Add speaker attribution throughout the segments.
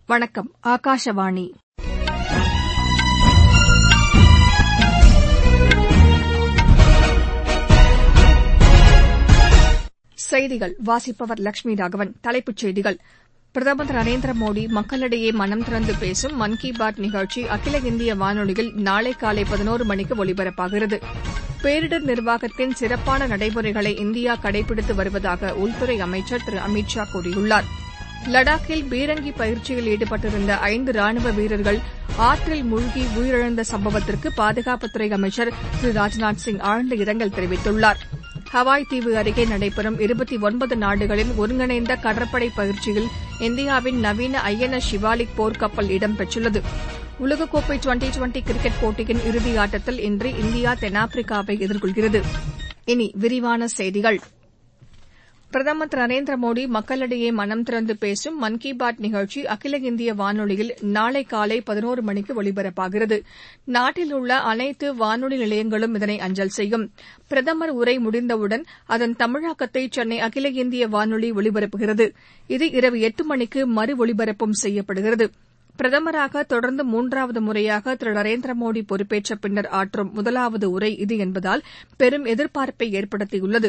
Speaker 1: வணக்கம் ஆகாஷவாணி செய்திகள் வாசிப்பவர் லட்சுமி ராகவன் தலைப்புச் செய்திகள் பிரதமர் திரு நரேந்திர மோடி மக்களிடையே மனம் திறந்து பேசும் மன் கி பாத் நிகழ்ச்சி அகில இந்திய வானொலியில் நாளை காலை பதினோரு மணிக்கு ஒலிபரப்பாகிறது பேரிடர் நிர்வாகத்தின் சிறப்பான நடைமுறைகளை இந்தியா கடைபிடித்து வருவதாக உள்துறை அமைச்சர் திரு அமித் ஷா கூறியுள்ளார் லடாக்கில் பீரங்கி பயிற்சியில் ஈடுபட்டிருந்த ஐந்து ராணுவ வீரர்கள் ஆற்றில் மூழ்கி உயிரிழந்த சம்பவத்திற்கு பாதுகாப்புத்துறை அமைச்சர் திரு ராஜ்நாத் சிங் ஆழ்ந்த இரங்கல் தெரிவித்துள்ளார் ஹவாய் தீவு அருகே நடைபெறும் இருபத்தி ஒன்பது நாடுகளின் ஒருங்கிணைந்த கடற்படை பயிற்சியில் இந்தியாவின் நவீன ஐ என் எஸ் ஷிவாலிக் போர்க்கப்பல் இடம்பெற்றுள்ளது உலகக்கோப்பை டுவெண்டி டுவெண்டி கிரிக்கெட் போட்டியின் இறுதியாட்டத்தில் இன்று இந்தியா தென்னாப்பிரிக்காவை எதிர்கொள்கிறது இனி விரிவான செய்திகள் பிரதமர் திரு நரேந்திர மோடி மக்களிடையே மனம் திறந்து பேசும் மன் கி பாத் நிகழ்ச்சி அகில இந்திய வானொலியில் நாளை காலை பதினோரு மணிக்கு ஒலிபரப்பாகிறது நாட்டில் உள்ள அனைத்து வானொலி நிலையங்களும் இதனை அஞ்சல் செய்யும் பிரதமர் உரை முடிந்தவுடன் அதன் தமிழாக்கத்தை சென்னை அகில இந்திய வானொலி ஒலிபரப்புகிறது இது இரவு எட்டு மணிக்கு மறு ஒலிபரப்பும் செய்யப்படுகிறது பிரதமராக தொடர்ந்து மூன்றாவது முறையாக திரு நரேந்திர மோடி பொறுப்பேற்ற பின்னர் ஆற்றும் முதலாவது உரை இது என்பதால் பெரும் எதிர்பார்ப்பை ஏற்படுத்தியுள்ளது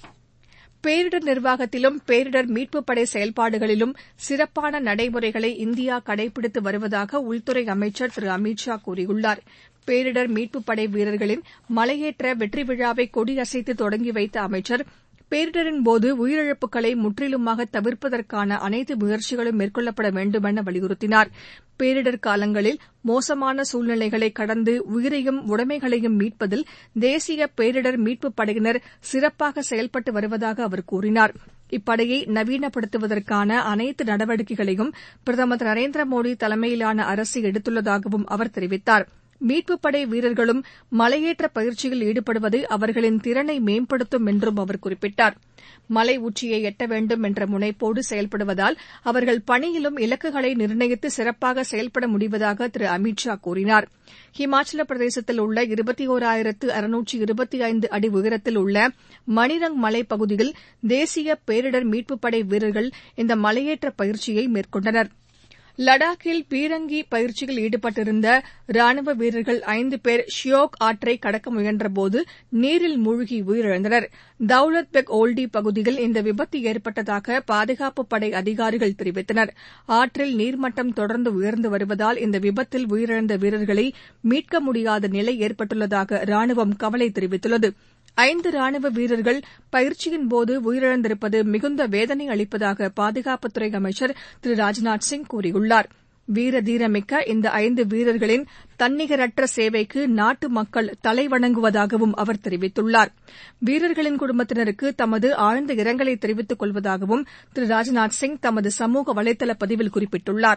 Speaker 1: பேரிடர் நிர்வாகத்திலும் பேரிடர் மீட்புப் படை செயல்பாடுகளிலும் சிறப்பான நடைமுறைகளை இந்தியா கடைபிடித்து வருவதாக உள்துறை அமைச்சர் திரு அமித் ஷா கூறியுள்ளார் பேரிடர் மீட்புப் படை வீரர்களின் மலையேற்ற வெற்றி விழாவை கொடியசைத்து தொடங்கி வைத்த அமைச்சர் பேரிடரின்போது உயிரிழப்புகளை முற்றிலுமாக தவிர்ப்பதற்கான அனைத்து முயற்சிகளும் மேற்கொள்ளப்பட வேண்டுமென வலியுறுத்தினார் பேரிடர் காலங்களில் மோசமான சூழ்நிலைகளை கடந்து உயிரையும் உடைமைகளையும் மீட்பதில் தேசிய பேரிடர் மீட்புப் படையினர் சிறப்பாக செயல்பட்டு வருவதாக அவர் கூறினார் இப்படையை நவீனப்படுத்துவதற்கான அனைத்து நடவடிக்கைகளையும் பிரதமர் திரு நரேந்திர மோடி தலைமையிலான அரசு எடுத்துள்ளதாகவும் அவர் தெரிவித்தார் மீட்புப் படை வீரர்களும் மலையேற்ற பயிற்சியில் ஈடுபடுவது அவர்களின் திறனை மேம்படுத்தும் என்றும் அவர் குறிப்பிட்டார் மலை உச்சியை எட்ட வேண்டும் என்ற முனைப்போடு செயல்படுவதால் அவர்கள் பணியிலும் இலக்குகளை நிர்ணயித்து சிறப்பாக செயல்பட முடிவதாக திரு அமித் ஷா கூறினார் ஹிமாச்சல பிரதேசத்தில் உள்ள இருபத்தி ஒராயிரத்து அறுநூற்று இருபத்தி ஐந்து அடி உயரத்தில் உள்ள மணிரங் மலைப்பகுதியில் தேசிய பேரிடர் மீட்புப் படை வீரர்கள் இந்த மலையேற்ற பயிற்சியை மேற்கொண்டனா் லடாக்கில் பீரங்கி பயிற்சியில் ஈடுபட்டிருந்த ராணுவ வீரர்கள் ஐந்து பேர் ஷியோக் ஆற்றை கடக்க முயன்றபோது நீரில் மூழ்கி உயிரிழந்தனர் தௌலத் பெக் ஓல்டி பகுதியில் இந்த விபத்து ஏற்பட்டதாக பாதுகாப்புப் படை அதிகாரிகள் தெரிவித்தனர் ஆற்றில் நீர்மட்டம் தொடர்ந்து உயர்ந்து வருவதால் இந்த விபத்தில் உயிரிழந்த வீரர்களை மீட்க முடியாத நிலை ஏற்பட்டுள்ளதாக ராணுவம் கவலை தெரிவித்துள்ளது ஐந்து ராணுவ வீரர்கள் பயிற்சியின்போது உயிரிழந்திருப்பது மிகுந்த வேதனை அளிப்பதாக பாதுகாப்புத்துறை அமைச்சர் திரு ராஜ்நாத் சிங் கூறியுள்ளார் வீர தீரமிக்க இந்த ஐந்து வீரர்களின் தன்னிகரற்ற சேவைக்கு நாட்டு மக்கள் தலைவணங்குவதாகவும் அவர் தெரிவித்துள்ளார் வீரர்களின் குடும்பத்தினருக்கு தமது ஆழ்ந்த இரங்கலை தெரிவித்துக் கொள்வதாகவும் திரு ராஜ்நாத் சிங் தமது சமூக வலைதள பதிவில் குறிப்பிட்டுள்ளாா்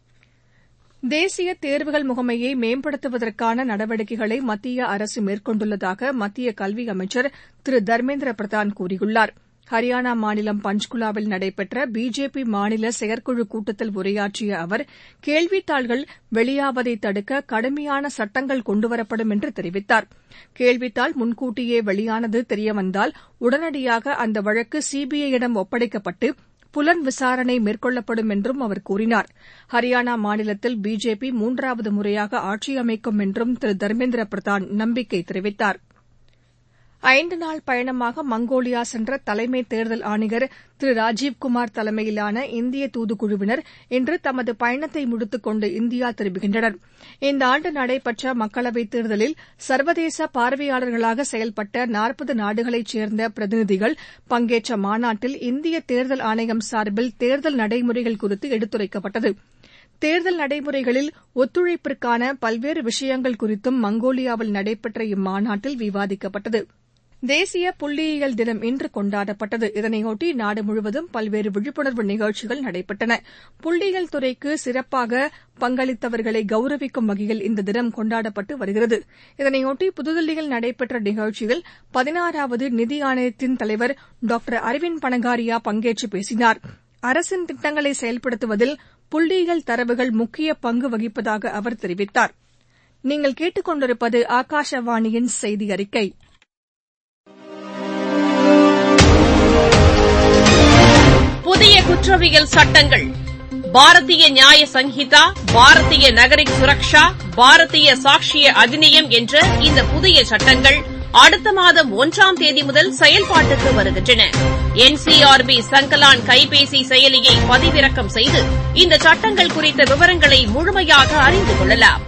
Speaker 1: தேசிய தேர்வுகள் முகமையை மேம்படுத்துவதற்கான நடவடிக்கைகளை மத்திய அரசு மேற்கொண்டுள்ளதாக மத்திய கல்வி அமைச்சர் திரு தர்மேந்திர பிரதான் கூறியுள்ளார் ஹரியானா மாநிலம் பஞ்ச்குலாவில் நடைபெற்ற பிஜேபி மாநில செயற்குழு கூட்டத்தில் உரையாற்றிய அவர் கேள்வித்தாள்கள் வெளியாவதை தடுக்க கடுமையான சட்டங்கள் கொண்டுவரப்படும் என்று தெரிவித்தார் கேள்வித்தாள் முன்கூட்டியே வெளியானது தெரியவந்தால் உடனடியாக அந்த வழக்கு சிபிஐயிடம் ஒப்படைக்கப்பட்டு புலன் விசாரணை மேற்கொள்ளப்படும் என்றும் அவர் கூறினார் ஹரியானா மாநிலத்தில் பிஜேபி மூன்றாவது முறையாக ஆட்சி அமைக்கும் என்றும் திரு தர்மேந்திர பிரதான் நம்பிக்கை தெரிவித்தார் ஐந்து நாள் பயணமாக மங்கோலியா சென்ற தலைமை தேர்தல் ஆணையர் திரு ராஜீவ்குமார் தலைமையிலான இந்திய தூதுக்குழுவினர் இன்று தமது பயணத்தை முடித்துக் கொண்டு இந்தியா திரும்புகின்றனர் இந்த ஆண்டு நடைபெற்ற மக்களவைத் தேர்தலில் சர்வதேச பார்வையாளர்களாக செயல்பட்ட நாற்பது நாடுகளைச் சேர்ந்த பிரதிநிதிகள் பங்கேற்ற மாநாட்டில் இந்திய தேர்தல் ஆணையம் சார்பில் தேர்தல் நடைமுறைகள் குறித்து எடுத்துரைக்கப்பட்டது தேர்தல் நடைமுறைகளில் ஒத்துழைப்பிற்கான பல்வேறு விஷயங்கள் குறித்தும் மங்கோலியாவில் நடைபெற்ற இம்மாநாட்டில் விவாதிக்கப்பட்டது தேசிய புள்ளியியல் தினம் இன்று கொண்டாடப்பட்டது இதனையொட்டி நாடு முழுவதும் பல்வேறு விழிப்புணர்வு நிகழ்ச்சிகள் நடைபெற்றன புள்ளியியல் துறைக்கு சிறப்பாக பங்களித்தவர்களை கௌரவிக்கும் வகையில் இந்த தினம் கொண்டாடப்பட்டு வருகிறது இதனையொட்டி புதுதில்லியில் நடைபெற்ற நிகழ்ச்சியில் பதினாறாவது நிதி ஆணையத்தின் தலைவர் டாக்டர் அரவிந்த் பனகாரியா பங்கேற்று பேசினார் அரசின் திட்டங்களை செயல்படுத்துவதில் புள்ளியியல் தரவுகள் முக்கிய பங்கு வகிப்பதாக அவர் தெரிவித்தார் நீங்கள் கேட்டுக் கொண்டிருப்பது ஆகாஷவாணியின் செய்தி அறிக்கை
Speaker 2: புதிய குற்றவியல் சட்டங்கள் பாரதிய நியாய சங்கீதா பாரதிய நகரிக் சுரக்ஷா பாரதிய சாட்சிய அதிநியம் என்ற இந்த புதிய சட்டங்கள் அடுத்த மாதம் ஒன்றாம் தேதி முதல் செயல்பாட்டுக்கு வருகின்றன என்சிஆர்பி சங்கலான் கைபேசி செயலியை பதிவிறக்கம் செய்து இந்த சட்டங்கள் குறித்த விவரங்களை முழுமையாக அறிந்து கொள்ளலாம்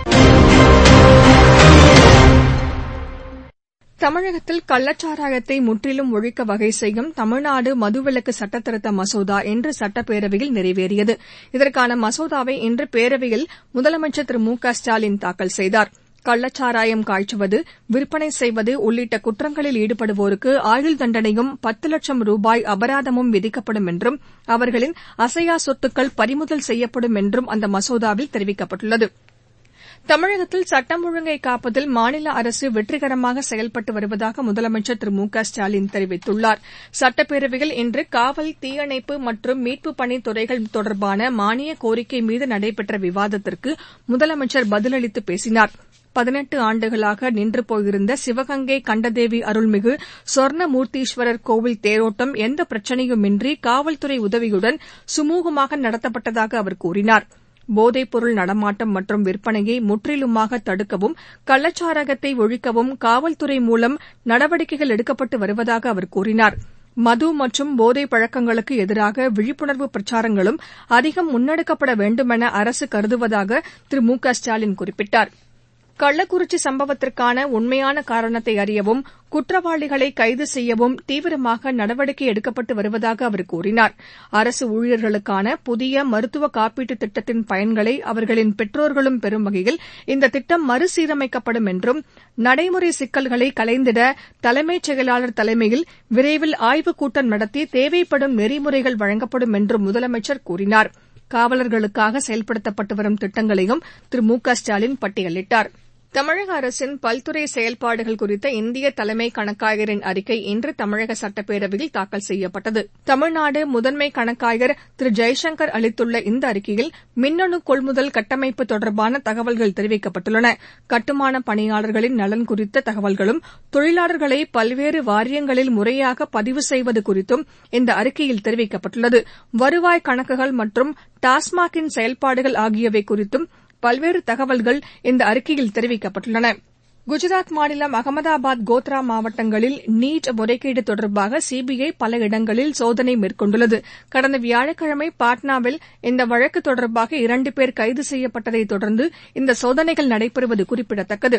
Speaker 1: தமிழகத்தில் கள்ளச்சாராயத்தை முற்றிலும் ஒழிக்க வகை செய்யும் தமிழ்நாடு மதுவிலக்கு சட்டத்திருத்த மசோதா இன்று சட்டப்பேரவையில் நிறைவேறியது இதற்கான மசோதாவை இன்று பேரவையில் முதலமைச்சர் திரு மு க ஸ்டாலின் தாக்கல் செய்தார் கள்ளச்சாராயம் காய்ச்சுவது விற்பனை செய்வது உள்ளிட்ட குற்றங்களில் ஈடுபடுவோருக்கு ஆயுள் தண்டனையும் பத்து லட்சம் ரூபாய் அபராதமும் விதிக்கப்படும் என்றும் அவர்களின் அசையா சொத்துக்கள் பறிமுதல் செய்யப்படும் என்றும் அந்த மசோதாவில் தெரிவிக்கப்பட்டுள்ளது தமிழகத்தில் சட்டம் ஒழுங்கை காப்பதில் மாநில அரசு வெற்றிகரமாக செயல்பட்டு வருவதாக முதலமைச்சர் திரு மு க ஸ்டாலின் தெரிவித்துள்ளார் சட்டப்பேரவையில் இன்று காவல் தீயணைப்பு மற்றும் மீட்புப் பணி துறைகள் தொடர்பான மானிய கோரிக்கை மீது நடைபெற்ற விவாதத்திற்கு முதலமைச்சர் பதிலளித்து பேசினார் பதினெட்டு ஆண்டுகளாக நின்று போயிருந்த சிவகங்கை கண்டதேவி அருள்மிகு சொர்ணமூர்த்தீஸ்வரர் கோவில் தேரோட்டம் எந்த பிரச்சினையுமின்றி காவல்துறை உதவியுடன் சுமூகமாக நடத்தப்பட்டதாக அவர் கூறினார் போதைப்பொருள் நடமாட்டம் மற்றும் விற்பனையை முற்றிலுமாக தடுக்கவும் கள்ளச்சாராயத்தை ஒழிக்கவும் காவல்துறை மூலம் நடவடிக்கைகள் எடுக்கப்பட்டு வருவதாக அவர் கூறினார் மது மற்றும் போதை பழக்கங்களுக்கு எதிராக விழிப்புணர்வு பிரச்சாரங்களும் அதிகம் முன்னெடுக்கப்பட வேண்டுமென அரசு கருதுவதாக திரு மு க ஸ்டாலின் குறிப்பிட்டார் கள்ளக்குறிச்சி சம்பவத்திற்கான உண்மையான காரணத்தை அறியவும் குற்றவாளிகளை கைது செய்யவும் தீவிரமாக நடவடிக்கை எடுக்கப்பட்டு வருவதாக அவர் கூறினார் அரசு ஊழியர்களுக்கான புதிய மருத்துவ காப்பீட்டுத் திட்டத்தின் பயன்களை அவர்களின் பெற்றோர்களும் பெறும் வகையில் இந்த திட்டம் மறுசீரமைக்கப்படும் என்றும் நடைமுறை சிக்கல்களை களைந்திட தலைமைச் செயலாளர் தலைமையில் விரைவில் ஆய்வுக் கூட்டம் நடத்தி தேவைப்படும் நெறிமுறைகள் வழங்கப்படும் என்றும் முதலமைச்சர் கூறினார் காவலர்களுக்காக செயல்படுத்தப்பட்டு வரும் திட்டங்களையும் திரு மு க ஸ்டாலின் பட்டியலிட்டார் தமிழக அரசின் பல்துறை செயல்பாடுகள் குறித்த இந்திய தலைமை கணக்காயரின் அறிக்கை இன்று தமிழக சட்டப்பேரவையில் தாக்கல் செய்யப்பட்டது தமிழ்நாடு முதன்மை கணக்காயர் திரு ஜெய்சங்கர் அளித்துள்ள இந்த அறிக்கையில் மின்னணு கொள்முதல் கட்டமைப்பு தொடர்பான தகவல்கள் தெரிவிக்கப்பட்டுள்ளன கட்டுமான பணியாளர்களின் நலன் குறித்த தகவல்களும் தொழிலாளர்களை பல்வேறு வாரியங்களில் முறையாக பதிவு செய்வது குறித்தும் இந்த அறிக்கையில் தெரிவிக்கப்பட்டுள்ளது வருவாய் கணக்குகள் மற்றும் டாஸ்மாகின் செயல்பாடுகள் ஆகியவை குறித்தும் பல்வேறு தகவல்கள் இந்த அறிக்கையில் தெரிவிக்கப்பட்டுள்ளன குஜராத் மாநிலம் அகமதாபாத் கோத்ரா மாவட்டங்களில் நீட் முறைகேடு தொடர்பாக சிபிஐ பல இடங்களில் சோதனை மேற்கொண்டுள்ளது கடந்த வியாழக்கிழமை பாட்னாவில் இந்த வழக்கு தொடர்பாக இரண்டு பேர் கைது செய்யப்பட்டதைத் தொடர்ந்து இந்த சோதனைகள் நடைபெறுவது குறிப்பிடத்தக்கது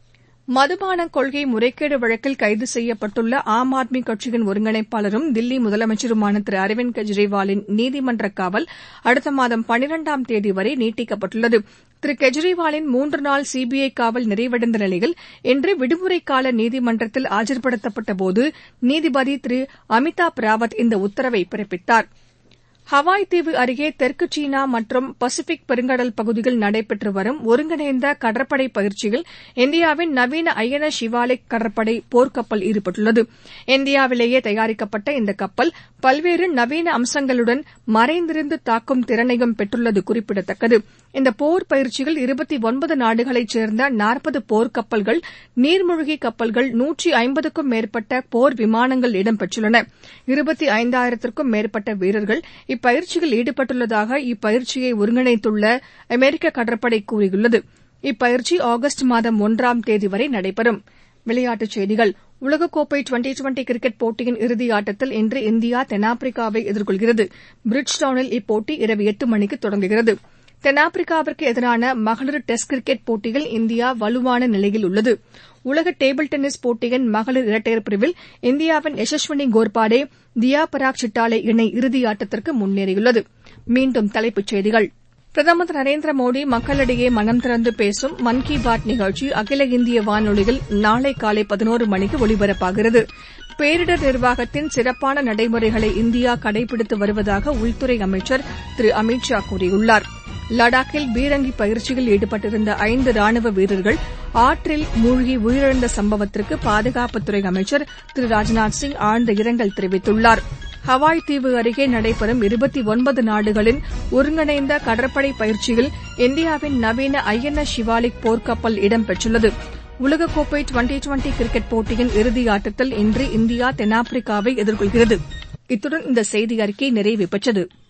Speaker 1: மதுபான கொள்கை முறைகேடு வழக்கில் கைது செய்யப்பட்டுள்ள ஆம் ஆத்மி கட்சியின் ஒருங்கிணைப்பாளரும் தில்லி முதலமைச்சருமான திரு அரவிந்த் கெஜ்ரிவாலின் நீதிமன்ற காவல் அடுத்த மாதம் பனிரெண்டாம் தேதி வரை நீட்டிக்கப்பட்டுள்ளது திரு கெஜ்ரிவாலின் மூன்று நாள் சிபிஐ காவல் நிறைவடைந்த நிலையில் இன்று விடுமுறை கால நீதிமன்றத்தில் ஆஜர்படுத்தப்பட்டபோது நீதிபதி திரு அமிதாப் ராவத் இந்த உத்தரவை பிறப்பித்தார் ஹவாய் தீவு அருகே தெற்கு சீனா மற்றும் பசிபிக் பெருங்கடல் பகுதியில் நடைபெற்று வரும் ஒருங்கிணைந்த கடற்படை பயிற்சியில் இந்தியாவின் நவீன ஐ என் எஸ் ஷிவாலிக் கடற்படை போர்க்கப்பல் ஈடுபட்டுள்ளது இந்தியாவிலேயே தயாரிக்கப்பட்ட இந்த கப்பல் பல்வேறு நவீன அம்சங்களுடன் மறைந்திருந்து தாக்கும் திறனையும் பெற்றுள்ளது குறிப்பிடத்தக்கது இந்த போர் பயிற்சியில் இருபத்தி ஒன்பது நாடுகளைச் சேர்ந்த நாற்பது போர்க்கப்பல்கள் நீர்மூழ்கி கப்பல்கள் நூற்றி ஐம்பதுக்கும் மேற்பட்ட போர் விமானங்கள் இடம்பெற்றுள்ளன இருபத்தி ஐந்தாயிரத்திற்கும் மேற்பட்ட வீரர்கள் இப்பயிற்சியில் ஈடுபட்டுள்ளதாக இப்பயிற்சியை ஒருங்கிணைத்துள்ள அமெரிக்க கடற்படை கூறியுள்ளது இப்பயிற்சி ஆகஸ்ட் மாதம் ஒன்றாம் தேதி வரை நடைபெறும் விளையாட்டுச் செய்திகள் உலகக்கோப்பை டுவெண்டி டுவெண்டி கிரிக்கெட் போட்டியின் இறுதி ஆட்டத்தில் இன்று இந்தியா தென்னாப்பிரிக்காவை எதிர்கொள்கிறது பிரிட்ஜ்டவுனில் இப்போட்டி இரவு எட்டு மணிக்கு தொடங்குகிறது தென்னாப்பிரிக்காவிற்கு எதிரான மகளிர் டெஸ்ட் கிரிக்கெட் போட்டியில் இந்தியா வலுவான நிலையில் உள்ளது உலக டேபிள் டென்னிஸ் போட்டியின் மகளிர் இரட்டையர் பிரிவில் இந்தியாவின் யசஸ்வினி கோர்பாடே தியா பராக் சிட்டாலே இணை இறுதியாட்டத்திற்கு முன்னேறியுள்ளது மீண்டும் தலைப்புச் செய்திகள் பிரதமர் திரு நரேந்திர மோடி மக்களிடையே மனம் திறந்து பேசும் மன் கி பாத் நிகழ்ச்சி அகில இந்திய வானொலியில் நாளை காலை பதினோரு மணிக்கு ஒலிபரப்பாகிறது பேரிடர் நிர்வாகத்தின் சிறப்பான நடைமுறைகளை இந்தியா கடைபிடித்து வருவதாக உள்துறை அமைச்சர் திரு அமித் ஷா கூறியுள்ளார் லடாக்கில் பீரங்கி பயிற்சியில் ஈடுபட்டிருந்த ஐந்து ராணுவ வீரர்கள் ஆற்றில் மூழ்கி உயிரிழந்த சம்பவத்திற்கு பாதுகாப்புத்துறை அமைச்சர் திரு ராஜ்நாத் சிங் ஆழ்ந்த இரங்கல் தெரிவித்துள்ளார் ஹவாய் தீவு அருகே நடைபெறும் இருபத்தி ஒன்பது நாடுகளின் ஒருங்கிணைந்த கடற்படை பயிற்சியில் இந்தியாவின் நவீன ஐ என் எஸ் ஷிவாலிக் போர்க்கப்பல் இடம்பெற்றுள்ளது உலகக்கோப்பை டுவெண்டி டுவெண்டி கிரிக்கெட் போட்டியின் இறுதியாட்டத்தில் இன்று இந்தியா தென்னாப்பிரிக்காவை எதிர்கொள்கிறது இத்துடன் இந்த செய்தி அறிக்கை நிறைவு பெற்றது